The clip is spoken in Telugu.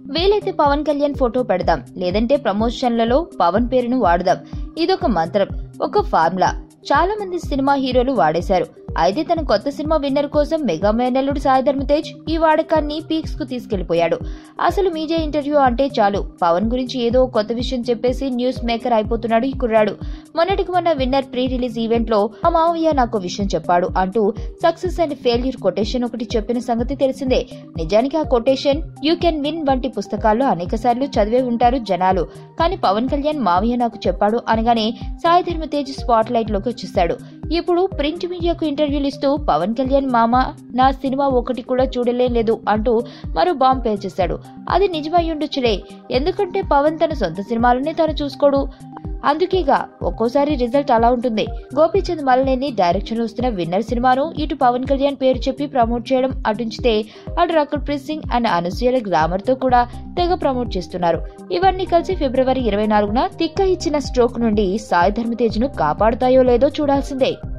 వీలైతే పవన్ కళ్యాణ్ ఫోటో పెడదాం లేదంటే ప్రమోషన్లలో పవన్ పేరును వాడదాం ఇదొక మంత్రం ఒక ఫార్ములా చాలా మంది సినిమా హీరోలు వాడేశారు అయితే తన కొత్త సినిమా విన్నర్ కోసం మెగా మేనల్లుడు సాయి ధర్మ తేజ్ ఈ వాడకాన్ని పీక్స్ కు తీసుకెళ్లిపోయాడు అసలు మీడియా ఇంటర్వ్యూ అంటే చాలు పవన్ గురించి ఏదో కొత్త విషయం చెప్పేసి న్యూస్ మేకర్ అయిపోతున్నాడు ఈ కుర్రాడు మొన్నటికి మొన్న విన్నర్ ప్రీ రిలీజ్ ఈవెంట్ లో ఆ మావయ్య నాకు విషయం చెప్పాడు అంటూ సక్సెస్ అండ్ ఫెయిల్యూర్ కొటేషన్ ఒకటి చెప్పిన సంగతి తెలిసిందే నిజానికి ఆ కొటేషన్ యూ కెన్ విన్ వంటి పుస్తకాల్లో అనేక సార్లు చదివే ఉంటారు జనాలు కానీ పవన్ కళ్యాణ్ మావయ్య నాకు చెప్పాడు అనగానే సాయి ధర్మ తేజ్ స్పాట్ లైట్ లోకి వచ్చేసాడు ఇప్పుడు ప్రింట్ మీడియాకు ఇంటర్వ్యూలు ఇస్తూ పవన్ కళ్యాణ్ మామ నా సినిమా ఒకటి కూడా చూడలేదు అంటూ మరో బాంబ్ పేల్చేశాడు అది నిజమై ఉండొచ్చులే ఎందుకంటే పవన్ తన సొంత సినిమాలనే తను చూసుకోడు అందుకేగా ఒక్కోసారి రిజల్ట్ అలా ఉంటుంది గోపీచంద్ మలనేని డైరెక్షన్ లో వస్తున్న విన్నర్ సినిమాను ఇటు పవన్ కళ్యాణ్ పేరు చెప్పి ప్రమోట్ చేయడం అటుంచితే అటు రకుల్ ప్రీత్ సింగ్ అండ్ అనసూయల గ్లామర్ తో కూడా తెగ ప్రమోట్ చేస్తున్నారు ఇవన్నీ కలిసి ఫిబ్రవరి ఇరవై నాలుగున తిక్క ఇచ్చిన స్ట్రోక్ నుండి సాయి ధర్మతేజ్ ను కాపాడుతాయో లేదో చూడాల్సిందే